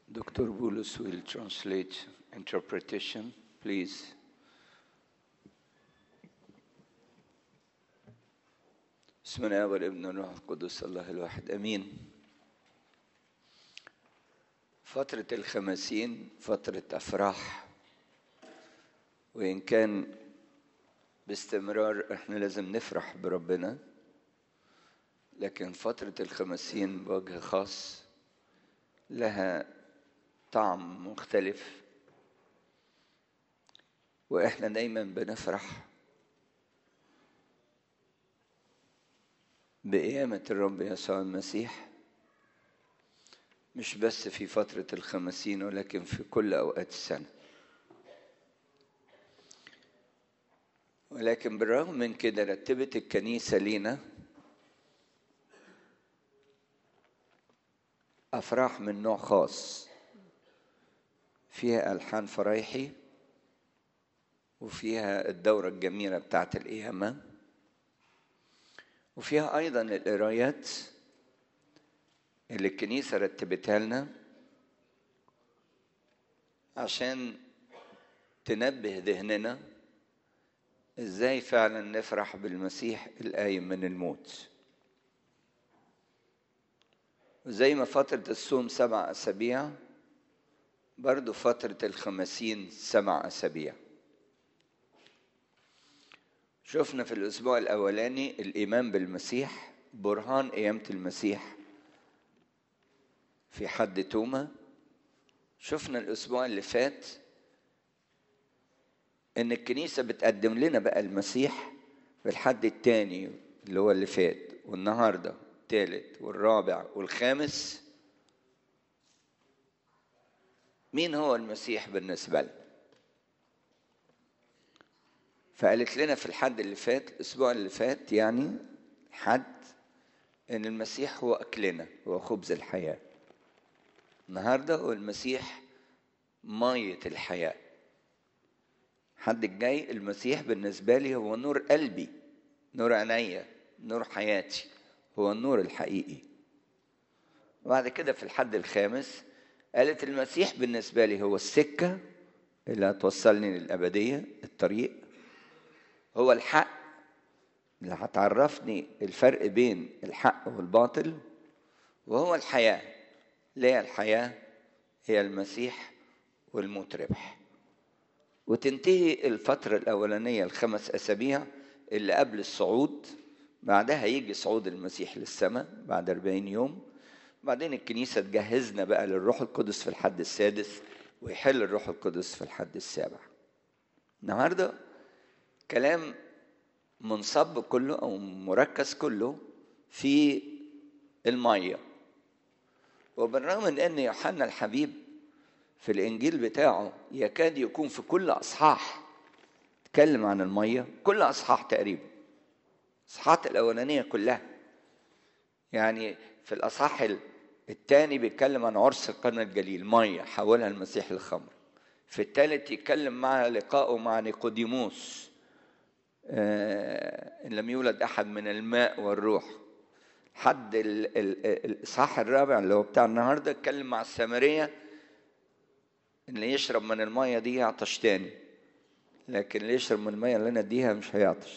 Dr. Bulus will translate interpretation, please. بسم الله والابن والروح القدس الله الواحد امين فترة الخمسين فترة افراح وان كان باستمرار احنا لازم نفرح بربنا لكن فترة الخمسين بوجه خاص لها طعم مختلف واحنا دايما بنفرح بقيامة الرب يسوع المسيح مش بس في فترة الخمسين ولكن في كل أوقات السنة ولكن بالرغم من كده رتبت الكنيسة لينا أفراح من نوع خاص فيها ألحان فرايحي وفيها الدورة الجميلة بتاعت القيامة وفيها أيضا القرايات اللي الكنيسة رتبتها لنا عشان تنبه ذهننا ازاي فعلا نفرح بالمسيح القايم من الموت وزي ما فترة الصوم سبع أسابيع برضو فترة الخمسين سبع أسابيع شفنا في الأسبوع الأولاني الإيمان بالمسيح برهان قيامة المسيح في حد توما شفنا الأسبوع اللي فات إن الكنيسة بتقدم لنا بقى المسيح في الحد التاني اللي هو اللي فات والنهارده الثالث والرابع والخامس مين هو المسيح بالنسبة لنا؟ فقالت لنا في الحد اللي فات الأسبوع اللي فات يعني حد إن المسيح هو أكلنا هو خبز الحياة النهاردة هو المسيح مية الحياة حد الجاي المسيح بالنسبة لي هو نور قلبي نور عينيا نور حياتي هو النور الحقيقي وبعد كده في الحد الخامس قالت المسيح بالنسبة لي هو السكة اللي هتوصلني للأبدية الطريق هو الحق اللي هتعرفني الفرق بين الحق والباطل وهو الحياة ليه الحياة هي المسيح والموت ربح وتنتهي الفترة الأولانية الخمس أسابيع اللي قبل الصعود بعدها يجي صعود المسيح للسماء بعد 40 يوم بعدين الكنيسة تجهزنا بقى للروح القدس في الحد السادس ويحل الروح القدس في الحد السابع النهاردة كلام منصب كله أو مركز كله في المية وبالرغم من أن يوحنا الحبيب في الإنجيل بتاعه يكاد يكون في كل أصحاح تكلم عن المية كل أصحاح تقريبا الأصحاحات الأولانية كلها يعني في الأصحاح الثاني بيتكلم عن عرس قرن الجليل مية حولها المسيح للخمر في الثالث يتكلم مع لقائه مع نيقوديموس آه إن لم يولد أحد من الماء والروح حد الإصحاح الرابع اللي هو بتاع النهارده اتكلم مع السامرية اللي يشرب من المية دي يعطش تاني لكن اللي يشرب من المية اللي أنا أديها مش هيعطش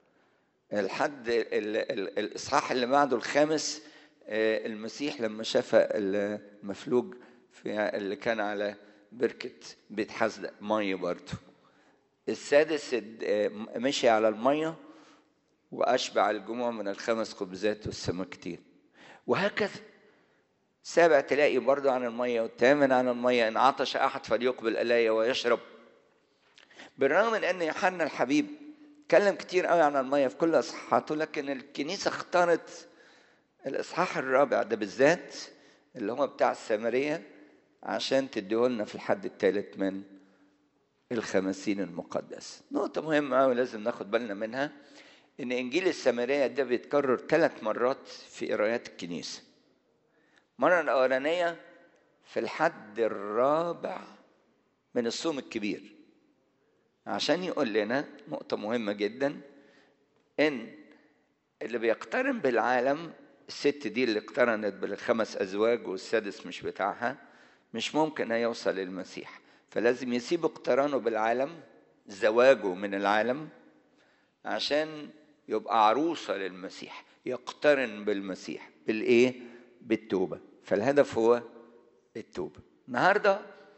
الحد الاصحاح اللي بعده الخامس المسيح لما شاف المفلوج في اللي كان على بركة بيت حزدق مية برضه السادس مشي على المية وأشبع الجموع من الخمس خبزات والسمكتين وهكذا سابع تلاقي برضه عن المية والثامن عن المية إن عطش أحد فليقبل إلي ويشرب بالرغم من أن يوحنا الحبيب اتكلم كتير قوي عن الميه في كل اصحاحاته لكن الكنيسه اختارت الاصحاح الرابع ده بالذات اللي هو بتاع السامريه عشان تديهولنا في الحد الثالث من الخمسين المقدس نقطه مهمه قوي لازم ناخد بالنا منها ان انجيل السامريه ده بيتكرر ثلاث مرات في قرايات الكنيسه المره الاولانيه في الحد الرابع من الصوم الكبير عشان يقول لنا نقطة مهمة جدا إن اللي بيقترن بالعالم الست دي اللي اقترنت بالخمس أزواج والسادس مش بتاعها مش ممكن هيوصل للمسيح فلازم يسيب اقترانه بالعالم زواجه من العالم عشان يبقى عروسة للمسيح يقترن بالمسيح بالإيه؟ بالتوبة فالهدف هو التوبة النهاردة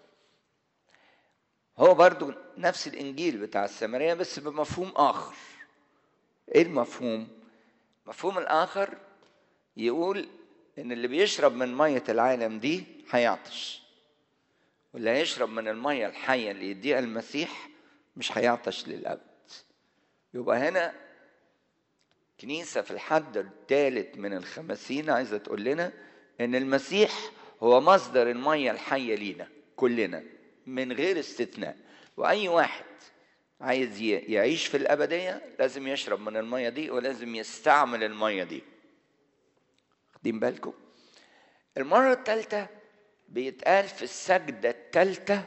هو برضو نفس الإنجيل بتاع السامرية بس بمفهوم آخر إيه المفهوم؟ المفهوم الآخر يقول إن اللي بيشرب من مية العالم دي هيعطش واللي هيشرب من المية الحية اللي يديها المسيح مش هيعطش للأبد يبقى هنا كنيسة في الحد الثالث من الخمسين عايزة تقول لنا إن المسيح هو مصدر المية الحية لينا كلنا من غير استثناء وأي واحد عايز يعيش في الأبدية لازم يشرب من المية دي ولازم يستعمل المية دي واخدين بالكم المرة الثالثة بيتقال في السجدة الثالثة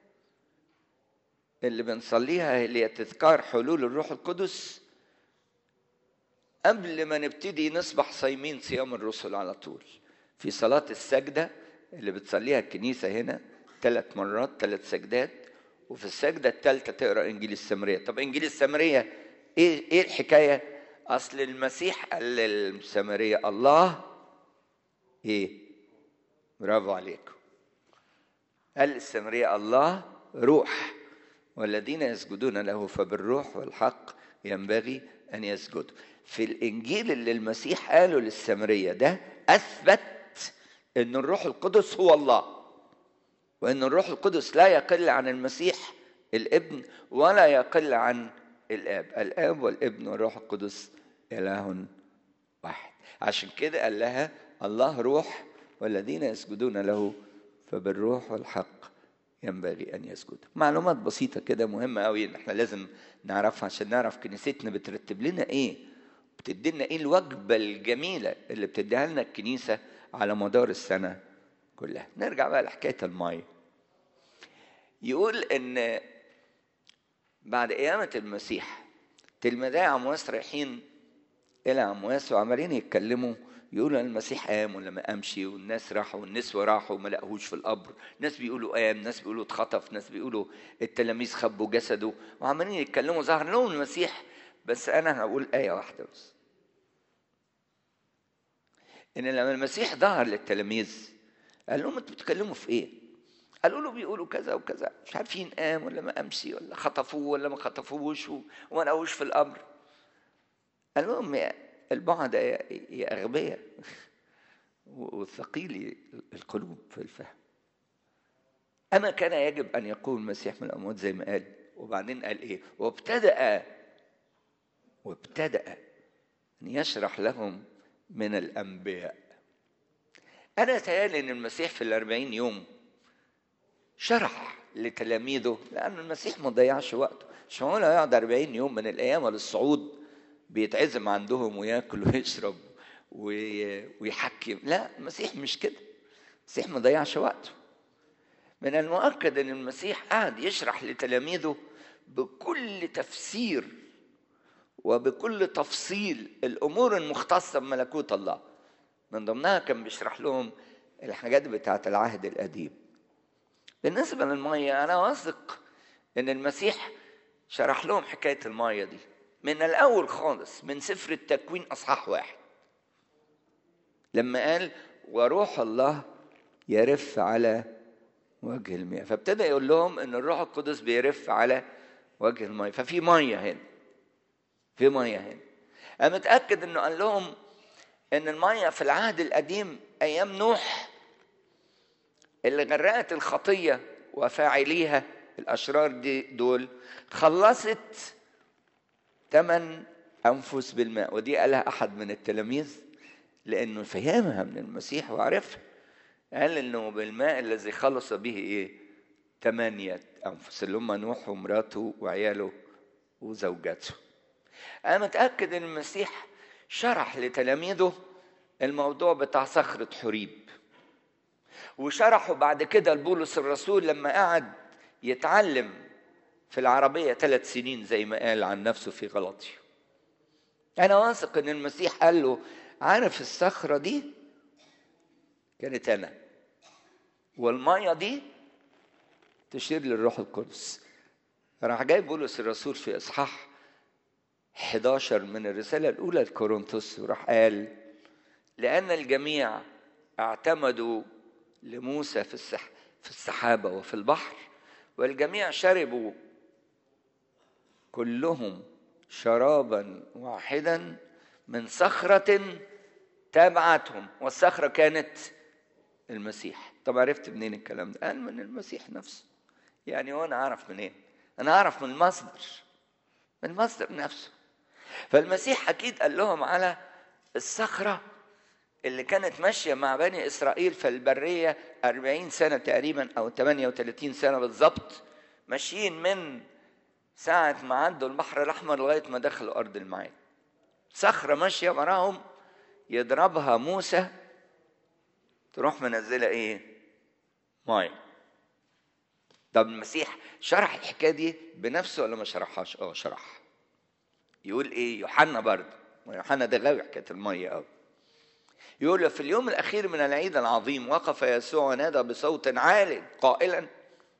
اللي بنصليها اللي هي تذكار حلول الروح القدس قبل ما نبتدي نصبح صايمين صيام الرسل على طول في صلاة السجدة اللي بتصليها الكنيسة هنا ثلاث مرات ثلاث سجدات وفي السجدة الثالثة تقرأ إنجيل السامرية طب إنجيل السامرية إيه إيه الحكاية؟ أصل المسيح قال للسامرية الله إيه؟ برافو عليكم قال للسامرية الله روح والذين يسجدون له فبالروح والحق ينبغي أن يسجدوا في الإنجيل اللي المسيح قاله للسامرية ده أثبت أن الروح القدس هو الله وأن الروح القدس لا يقل عن المسيح الابن ولا يقل عن الآب الآب والابن والروح القدس إله واحد عشان كده قال لها الله روح والذين يسجدون له فبالروح والحق ينبغي ان يسجد معلومات بسيطه كده مهمه قوي ان احنا لازم نعرفها عشان نعرف كنيستنا بترتب لنا ايه بتدي لنا ايه الوجبه الجميله اللي بتديها لنا الكنيسه على مدار السنه كلها نرجع بقى لحكايه الميه يقول ان بعد قيامه المسيح تلميذي عمواس رايحين الى عمواس وعمالين يتكلموا يقولوا المسيح قام ولا ما قامش والناس راحوا والنسوة راحوا وما لقوهوش في القبر ناس بيقولوا قام ناس بيقولوا اتخطف ناس بيقولوا التلاميذ خبوا جسده وعمالين يتكلموا ظهر لهم المسيح بس انا هقول آية واحدة بس ان لما المسيح ظهر للتلاميذ قال لهم انتوا بتتكلموا في ايه؟ قالوا له بيقولوا كذا وكذا مش عارفين قام ولا ما قامش ولا خطفوه ولا ما خطفوهوش وما لقوش في القبر قال لهم يا البعد يا أغبياء وثقيل القلوب في الفهم أما كان يجب أن يقوم المسيح من الأموات زي ما قال وبعدين قال إيه وابتدأ وابتدأ أن يشرح لهم من الأنبياء أنا تهيألي أن المسيح في الأربعين يوم شرح لتلاميذه لأن المسيح ما ضيعش وقته مش معقول يقعد 40 يوم من القيامة للصعود بيتعزم عندهم وياكل ويشرب ويحكم لا المسيح مش كده المسيح ما ضيعش وقته من المؤكد ان المسيح قعد يشرح لتلاميذه بكل تفسير وبكل تفصيل الامور المختصه بملكوت الله من ضمنها كان بيشرح لهم الحاجات بتاعه العهد القديم بالنسبه للميه انا واثق ان المسيح شرح لهم حكايه الميه دي من الأول خالص من سفر التكوين أصحاح واحد لما قال وروح الله يرف على وجه المياه فابتدى يقول لهم ان الروح القدس بيرف على وجه المياه ففي ميه هنا في ميه هنا انا متاكد انه قال لهم ان الميه في العهد القديم ايام نوح اللي غرقت الخطيه وفاعليها الاشرار دي دول خلصت ثمن أنفس بالماء ودي قالها أحد من التلاميذ لأنه فهمها من المسيح وعرفها قال إنه بالماء الذي خلص به إيه؟ ثمانية أنفس اللي هم نوح ومراته وعياله وزوجاته أنا متأكد إن المسيح شرح لتلاميذه الموضوع بتاع صخرة حريب وشرحه بعد كده لبولس الرسول لما قعد يتعلم في العربية ثلاث سنين زي ما قال عن نفسه في غلطي أنا واثق إن المسيح قال له عارف الصخرة دي كانت أنا والميه دي تشير للروح القدس راح جاي بولس الرسول في اصحاح 11 من الرساله الاولى لكورنثوس وراح قال لان الجميع اعتمدوا لموسى في السح في السحابه وفي البحر والجميع شربوا كلهم شرابا واحدا من صخرة تابعتهم والصخرة كانت المسيح طب عرفت منين الكلام ده قال من المسيح نفسه يعني وانا اعرف منين انا اعرف من المصدر من المصدر نفسه فالمسيح اكيد قال لهم على الصخرة اللي كانت ماشية مع بني إسرائيل في البرية 40 سنة تقريبا أو 38 سنة بالظبط ماشيين من ساعة ما عدوا البحر الأحمر لغاية ما دخلوا أرض المعاد صخرة ماشية وراهم يضربها موسى تروح منزلة إيه؟ مية طب المسيح شرح الحكاية دي بنفسه ولا ما شرحهاش؟ اه شرح يقول إيه؟ يوحنا برضه ويوحنا ده غاوي حكاية المية أوي يقول في اليوم الأخير من العيد العظيم وقف يسوع ونادى بصوت عال قائلا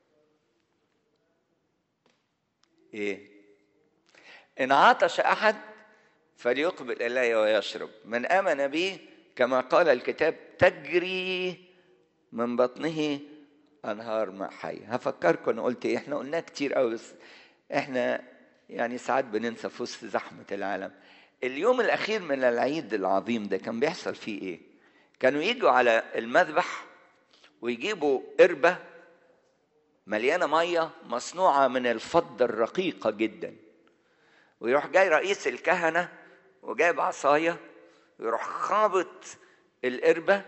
إيه؟ إن عطش أحد فليقبل إلي ويشرب من آمن بي كما قال الكتاب تجري من بطنه أنهار ماء حي هفكركم أنا قلت إيه إحنا قلناه كتير قوي بس إحنا يعني ساعات بننسى في وسط زحمة العالم اليوم الأخير من العيد العظيم ده كان بيحصل فيه إيه؟ كانوا يجوا على المذبح ويجيبوا قربة مليانة مية مصنوعة من الفضة الرقيقة جدا ويروح جاي رئيس الكهنة وجايب عصاية ويروح خابط القربة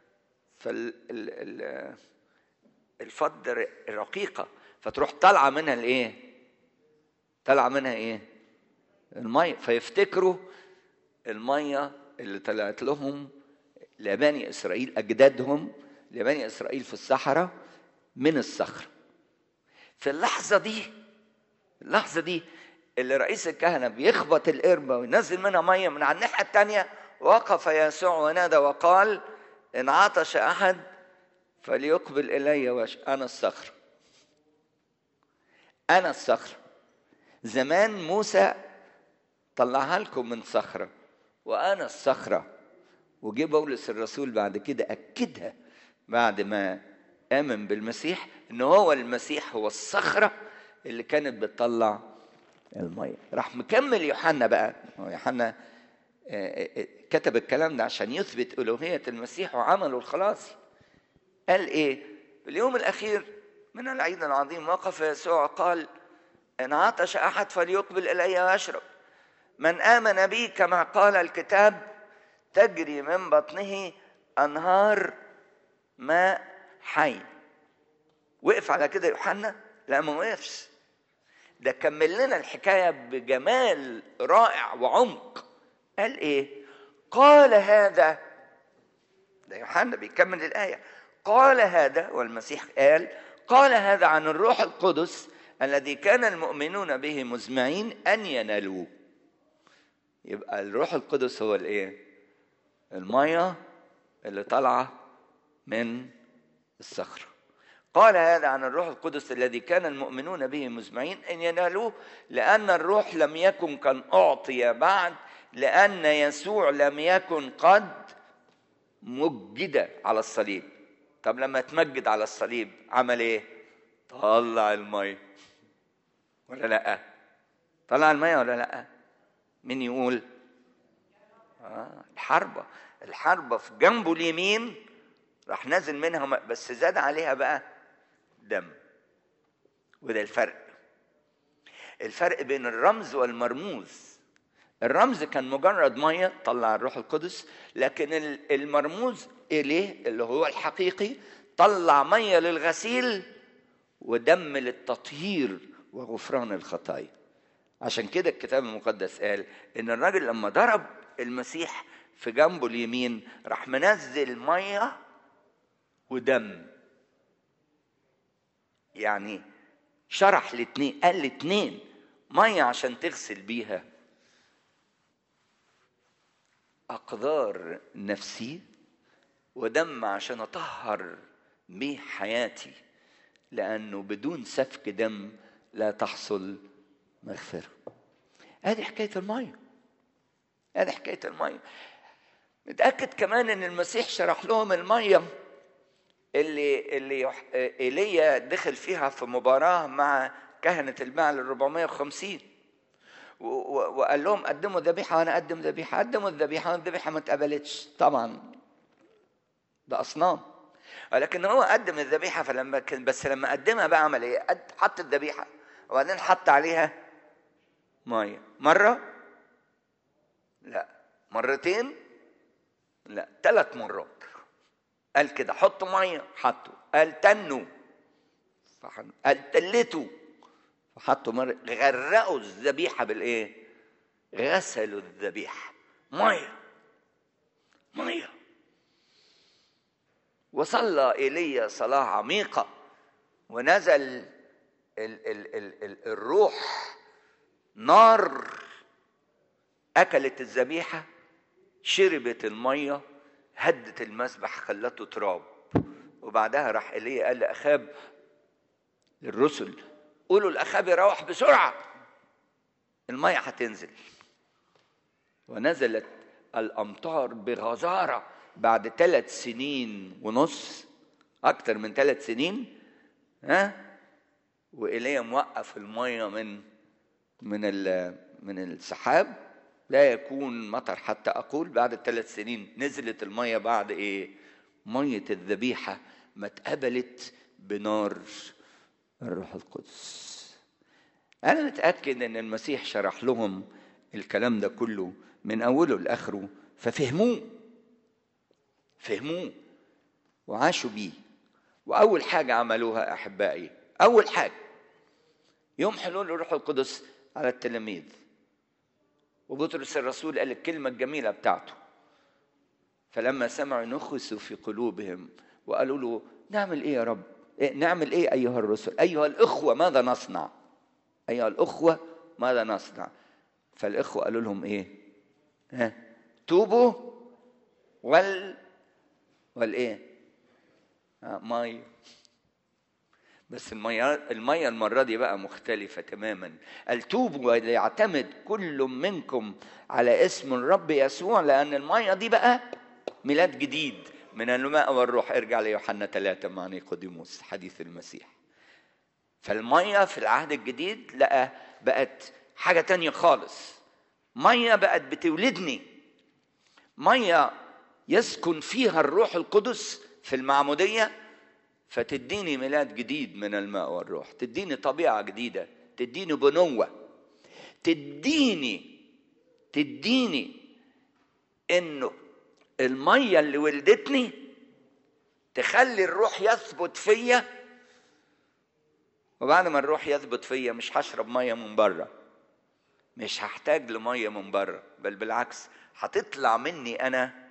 فالفضة الرقيقة فتروح طالعة منها الإيه؟ طالعة منها إيه؟ المية فيفتكروا المية اللي طلعت لهم لبني إسرائيل أجدادهم لبني إسرائيل في الصحراء من الصخر في اللحظة دي اللحظة دي اللي رئيس الكهنة بيخبط القربة وينزل منها مية من على الناحية التانية وقف يسوع ونادى وقال إن عطش أحد فليقبل إلي وش أنا الصخر أنا الصخر زمان موسى طلعها لكم من صخرة وأنا الصخرة وجه بولس الرسول بعد كده أكدها بعد ما آمن بالمسيح إن هو المسيح هو الصخرة اللي كانت بتطلع المية راح مكمل يوحنا بقى يوحنا كتب الكلام ده عشان يثبت ألوهية المسيح وعمله الخلاصي قال إيه في اليوم الأخير من العيد العظيم وقف يسوع قال إن عطش أحد فليقبل إلي ويشرب من آمن بي كما قال الكتاب تجري من بطنه أنهار ماء حي وقف على كده يوحنا لا ما وقفش ده كمل لنا الحكاية بجمال رائع وعمق قال ايه قال هذا ده يوحنا بيكمل الآية قال هذا والمسيح قال قال هذا عن الروح القدس الذي كان المؤمنون به مزمعين أن ينالوه يبقى الروح القدس هو الايه الميه اللي طالعه من الصخره قال هذا عن الروح القدس الذي كان المؤمنون به مزمعين ان ينالوه لان الروح لم يكن قد اعطي بعد لان يسوع لم يكن قد مجد على الصليب طب لما تمجد على الصليب عمل ايه طلع الميه ولا لا طلع الميه ولا لا مين يقول آه الحربة الحربة في جنبه اليمين راح نازل منها بس زاد عليها بقى دم وده الفرق الفرق بين الرمز والمرموز الرمز كان مجرد ميه طلع الروح القدس لكن المرموز اليه اللي هو الحقيقي طلع ميه للغسيل ودم للتطهير وغفران الخطايا عشان كده الكتاب المقدس قال ان الراجل لما ضرب المسيح في جنبه اليمين راح منزل ميه ودم يعني شرح الاتنين قال الاتنين ميه عشان تغسل بيها اقدار نفسي ودم عشان اطهر بيه حياتي لأنه بدون سفك دم لا تحصل مغفرة هذه حكاية المية هذه حكاية المية نتأكد كمان إن المسيح شرح لهم المية اللي اللي ايليا دخل فيها في مباراه مع كهنه البعل ال 450 وقال لهم قدموا ذبيحه وانا اقدم ذبيحه قدموا الذبيحه والذبيحه ما اتقبلتش طبعا ده اصنام ولكن هو قدم الذبيحه فلما كان بس لما قدمها بقى عمل ايه؟ حط الذبيحه وبعدين حط عليها ميه مره لا مرتين لا ثلاث مرات قال كده حطوا ميه حطوا قال تنوا قال تلتوا فحطوا مره غرقوا الذبيحه بالايه؟ غسلوا الذبيحه ميه ميه وصلى ايليا صلاه عميقه ونزل ال ال ال ال الروح نار اكلت الذبيحه شربت الميه هدت المسبح خلته تراب وبعدها راح ايليا قال لاخاب للرسل قولوا لاخاب يروح بسرعه الميه هتنزل ونزلت الامطار بغزاره بعد ثلاث سنين ونص اكتر من ثلاث سنين ها وايليا موقف الميه من من من السحاب لا يكون مطر حتى اقول بعد الثلاث سنين نزلت الميه بعد ايه ميه الذبيحه ما اتقبلت بنار الروح القدس انا متاكد ان المسيح شرح لهم الكلام ده كله من اوله لاخره ففهموه فهموه وعاشوا بيه واول حاجه عملوها احبائي اول حاجه يوم حلول الروح القدس على التلاميذ وبطرس الرسول قال الكلمة الجميلة بتاعته فلما سمعوا نخسوا في قلوبهم وقالوا له نعمل ايه يا رب إيه نعمل ايه ايها الرسل ايها الاخوة ماذا نصنع ايها الاخوة ماذا نصنع فالاخوة قالوا لهم ايه ها توبوا وال والايه آه مي بس المية المية المرة دي بقى مختلفة تماما قال توبوا وليعتمد كل منكم على اسم الرب يسوع لأن المية دي بقى ميلاد جديد من الماء والروح ارجع ليوحنا ثلاثة مع نيقوديموس حديث المسيح فالمية في العهد الجديد لقى بقت حاجة تانية خالص مية بقت بتولدني مية يسكن فيها الروح القدس في المعمودية فتديني ميلاد جديد من الماء والروح تديني طبيعة جديدة تديني بنوة تديني تديني انه المية اللي ولدتني تخلي الروح يثبت فيا وبعد ما الروح يثبت فيا مش هشرب مية من بره مش هحتاج لمية من بره بل بالعكس هتطلع مني انا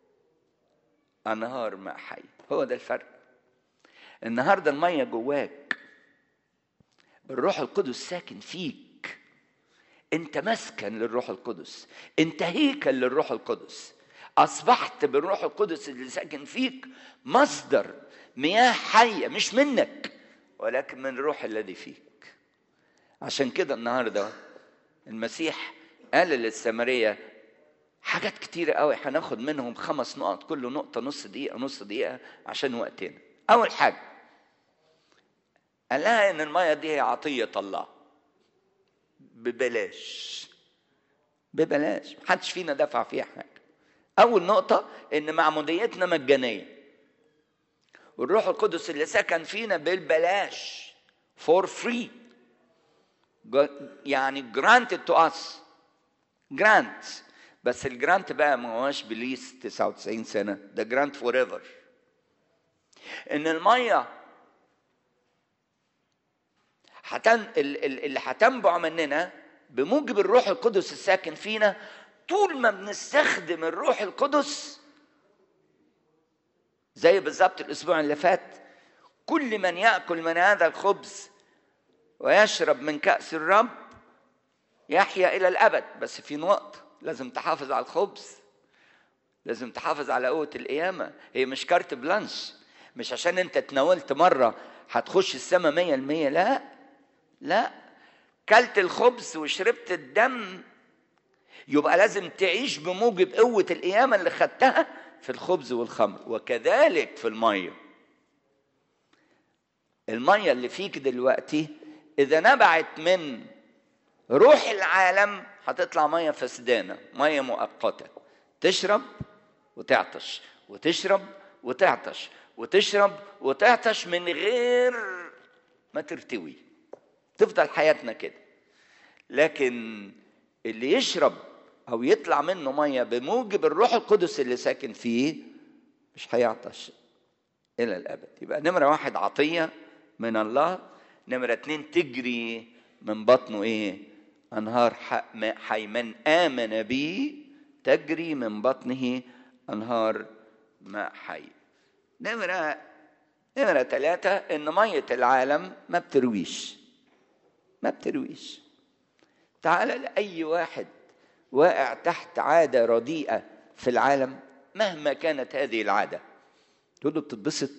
انهار ماء حي هو ده الفرق النهارده الميه جواك الروح القدس ساكن فيك انت مسكن للروح القدس انت هيكل للروح القدس اصبحت بالروح القدس اللي ساكن فيك مصدر مياه حيه مش منك ولكن من الروح الذي فيك عشان كده النهارده المسيح قال للسامريه حاجات كتيرة قوي هناخد منهم خمس نقط كل نقطة نص دقيقة نص دقيقة عشان وقتنا أول حاجة قال لها إن المية دي هي عطية الله ببلاش ببلاش محدش فينا دفع فيها حاجة أول نقطة إن معموديتنا مجانية والروح القدس اللي سكن فينا بالبلاش for free يعني granted to us grant بس الجرانت بقى ما هوش بليس 99 سنة ده جرانت فور ايفر ان الميه حتن اللي هتنبع مننا بموجب الروح القدس الساكن فينا طول ما بنستخدم الروح القدس زي بالظبط الاسبوع اللي فات كل من ياكل من هذا الخبز ويشرب من كاس الرب يحيا الى الابد بس في نقطه لازم تحافظ على الخبز لازم تحافظ على قوه القيامه هي مش كارت بلانش مش عشان انت تناولت مرة هتخش السماء مية المية لا لا كلت الخبز وشربت الدم يبقى لازم تعيش بموجب قوة القيامة اللي خدتها في الخبز والخمر وكذلك في المية المية اللي فيك دلوقتي إذا نبعت من روح العالم هتطلع مية فسدانة مية مؤقتة تشرب وتعطش وتشرب وتعطش وتشرب وتعطش من غير ما ترتوي تفضل حياتنا كده لكن اللي يشرب او يطلع منه ميه بموجب الروح القدس اللي ساكن فيه مش هيعطش الى الابد يبقى نمره واحد عطيه من الله نمره اتنين تجري من بطنه ايه انهار حي من امن بي تجري من بطنه انهار ماء حي نمره نمره ثلاثه ان ميه العالم ما بترويش ما بترويش تعال لأي واحد واقع تحت عادة رديئة في العالم مهما كانت هذه العادة تقول له بتتبسط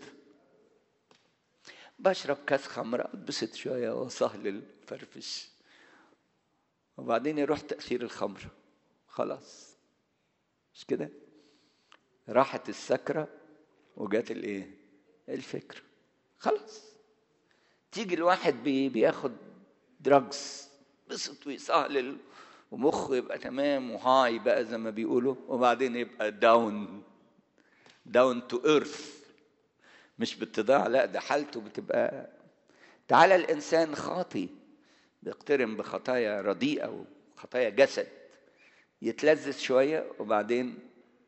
بشرب كاس خمرة اتبسط شوية وسهل فرفش وبعدين يروح تأثير الخمر خلاص مش كده راحت السكرة وجات الايه الفكرة خلاص تيجي الواحد بي بياخد دراجز بسط ويسهل ومخه يبقى تمام وهاي بقى زي ما بيقولوا وبعدين يبقى داون داون تو ايرث مش باتضاع لا ده حالته بتبقى تعالى الانسان خاطي بيقترن بخطايا رديئه وخطايا جسد يتلذذ شويه وبعدين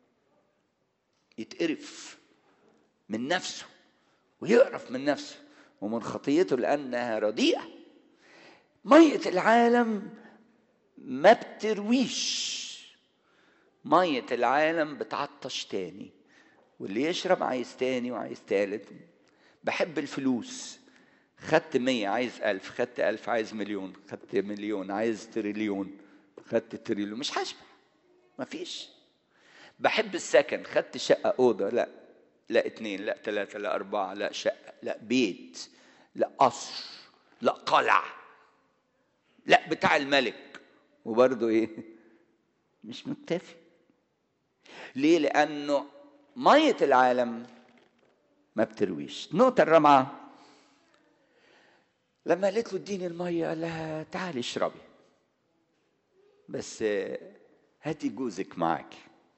يتقرف من نفسه ويقرف من نفسه ومن خطيته لانها رديئه ميه العالم ما بترويش ميه العالم بتعطش تاني واللي يشرب عايز تاني وعايز تالت بحب الفلوس خدت مية عايز ألف خدت ألف عايز مليون خدت مليون عايز تريليون خدت تريليون مش هشبع مفيش بحب السكن خدت شقة أوضة لا لا اتنين لا تلاتة لا أربعة لا شقة لا بيت لا قصر لا قلعة لا بتاع الملك وبرضه ايه مش مكتفي ليه لانه ميه العالم ما بترويش النقطه الرابعه لما قالت له اديني الميه قال لها تعالي اشربي بس هاتي جوزك معاك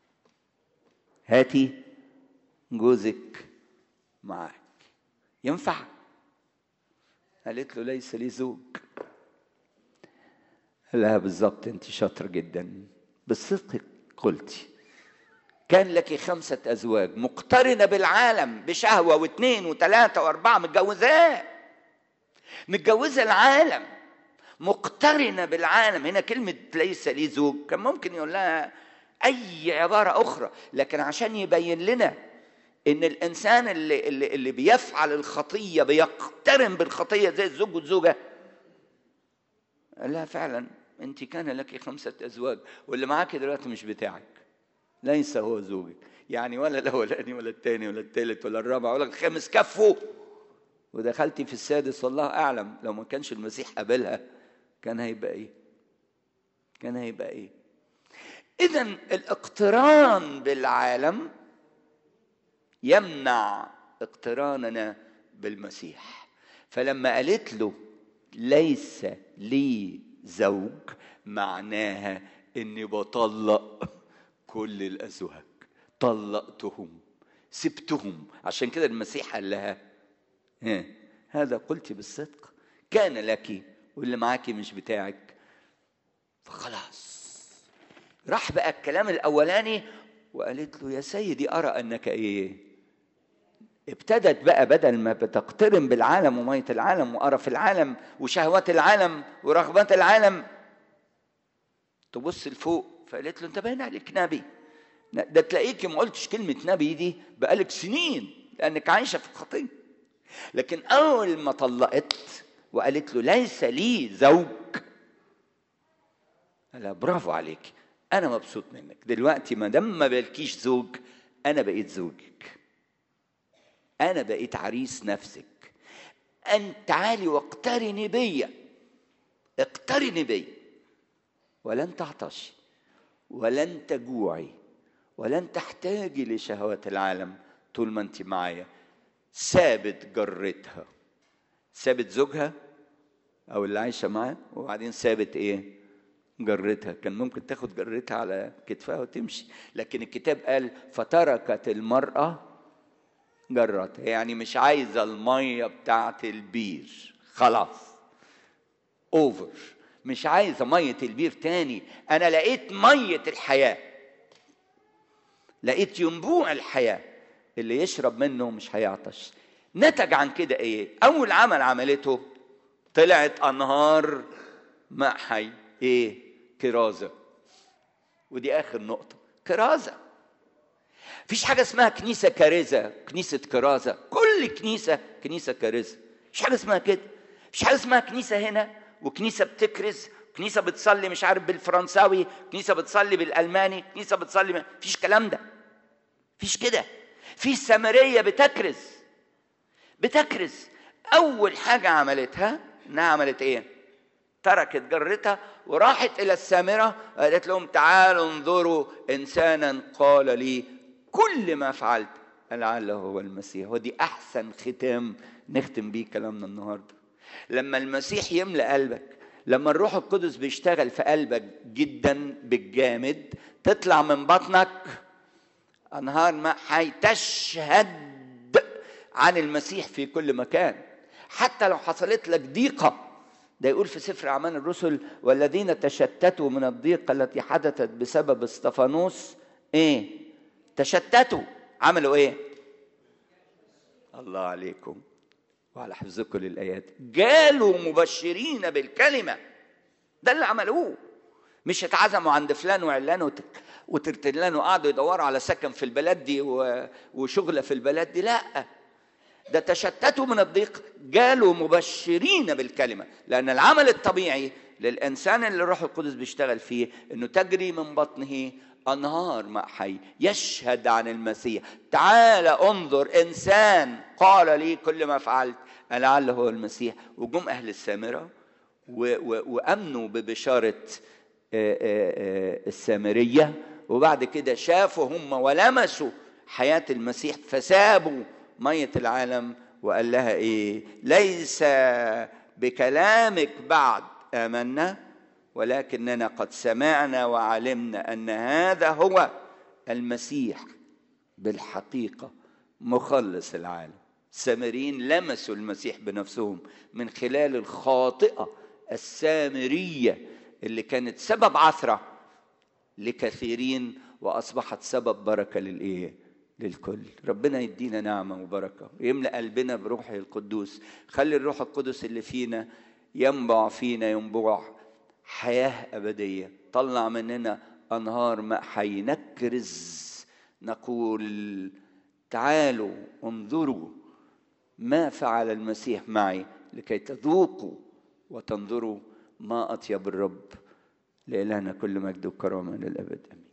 هاتي جوزك معاك ينفع قالت له ليس لي زوج لها بالظبط انت شاطر جدا بالصدق قلتي كان لك خمسة أزواج مقترنة بالعالم بشهوة واثنين وثلاثة وأربعة متجوزاه متجوزة العالم مقترنة بالعالم هنا كلمة ليس لي زوج كان ممكن يقول لها أي عبارة أخرى لكن عشان يبين لنا إن الإنسان اللي, اللي, اللي بيفعل الخطية بيقترن بالخطية زي الزوج والزوجة قال لها فعلا انت كان لك خمسة أزواج واللي معاك دلوقتي مش بتاعك ليس هو زوجك يعني ولا الأولاني ولا الثاني ولا الثالث ولا الرابع ولا الخامس كفوا ودخلتي في السادس والله أعلم لو ما كانش المسيح قابلها كان هيبقى إيه؟ كان هيبقى إيه؟ إذا الاقتران بالعالم يمنع اقتراننا بالمسيح فلما قالت له ليس لي زوج معناها اني بطلق كل الازواج طلقتهم سبتهم عشان كده المسيح قال لها هذا قلت بالصدق كان لك واللي معاكي مش بتاعك فخلاص راح بقى الكلام الاولاني وقالت له يا سيدي ارى انك ايه ابتدت بقى بدل ما بتقترن بالعالم ومية العالم وقرف العالم وشهوات العالم ورغبات العالم تبص لفوق فقالت له انت باين عليك نبي ده تلاقيك ما قلتش كلمة نبي دي بقالك سنين لأنك عايشة في الخطية لكن أول ما طلقت وقالت له ليس لي زوج قال برافو عليك أنا مبسوط منك دلوقتي ما دام ما بلكيش زوج أنا بقيت زوجك انا بقيت عريس نفسك ان تعالي واقترني بيا اقترني بيا ولن تعطشي ولن تجوعي ولن تحتاجي لشهوات العالم طول ما انت معايا سابت جرتها سابت زوجها او اللي عايشه معاه وبعدين سابت ايه جرتها كان ممكن تاخد جرتها على كتفها وتمشي لكن الكتاب قال فتركت المراه جرتها يعني مش عايزه الميه بتاعت البير خلاص اوفر مش عايزه ميه البير تاني انا لقيت ميه الحياه لقيت ينبوع الحياه اللي يشرب منه مش هيعطش نتج عن كده ايه اول عمل عملته طلعت انهار ماء حي ايه كرازه ودي اخر نقطه كرازه مفيش حاجه اسمها كنيسه كارزه كنيسه كرازه كل كنيسه كنيسه كارزه مفيش حاجه اسمها كده مفيش حاجه اسمها كنيسه هنا وكنيسه بتكرز كنيسه بتصلي مش عارف بالفرنساوي كنيسه بتصلي بالالماني كنيسه بتصلي مفيش كلام ده مفيش كده في سامريه بتكرز بتكرز اول حاجه عملتها انها عملت ايه تركت جرتها وراحت الى السامره قالت لهم تعالوا انظروا انسانا قال لي كل ما فعلت لعله هو المسيح ودي احسن ختام نختم بيه كلامنا النهارده لما المسيح يملى قلبك لما الروح القدس بيشتغل في قلبك جدا بالجامد تطلع من بطنك انهار ماء حي تشهد عن المسيح في كل مكان حتى لو حصلت لك ضيقه ده يقول في سفر اعمال الرسل والذين تشتتوا من الضيقه التي حدثت بسبب استفانوس ايه تشتتوا عملوا ايه الله عليكم وعلى حفظكم للايات جالوا مبشرين بالكلمه ده اللي عملوه مش اتعزموا عند فلان وعلان وت... وترتلان وقعدوا يدوروا على سكن في البلد دي و... وشغله في البلد دي لا ده تشتتوا من الضيق جالوا مبشرين بالكلمه لان العمل الطبيعي للانسان اللي الروح القدس بيشتغل فيه انه تجري من بطنه انهار ماء حي يشهد عن المسيح تعال انظر انسان قال لي كل ما فعلت لعله هو المسيح وجم اهل السامره و و وامنوا ببشاره السامريه وبعد كده شافوا هم ولمسوا حياه المسيح فسابوا ميه العالم وقال لها ايه ليس بكلامك بعد امنا ولكننا قد سمعنا وعلمنا ان هذا هو المسيح بالحقيقه مخلص العالم السامريين لمسوا المسيح بنفسهم من خلال الخاطئه السامريه اللي كانت سبب عثره لكثيرين واصبحت سبب بركه للايه للكل ربنا يدينا نعمه وبركه ويملا قلبنا بروحه القدوس خلي الروح القدس اللي فينا ينبع فينا ينبوع حياه ابديه طلع مننا انهار ماء حي نكرز نقول تعالوا انظروا ما فعل المسيح معي لكي تذوقوا وتنظروا ما اطيب الرب لإلهنا كل مجد وكرامه للابد امين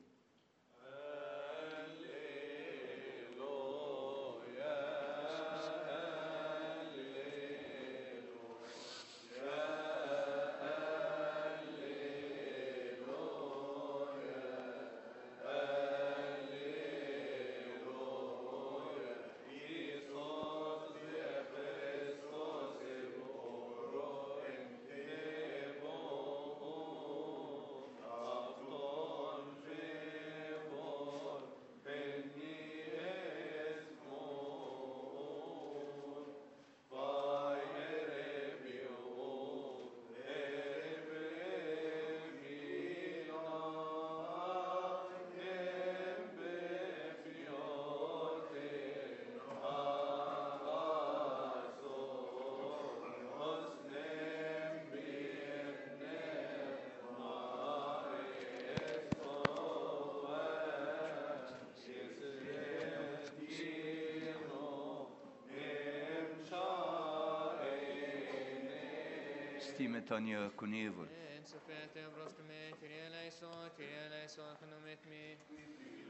Tanya Kunevul. En så fete broske me, Kyrie eleison, Kyrie eleison, genomet me.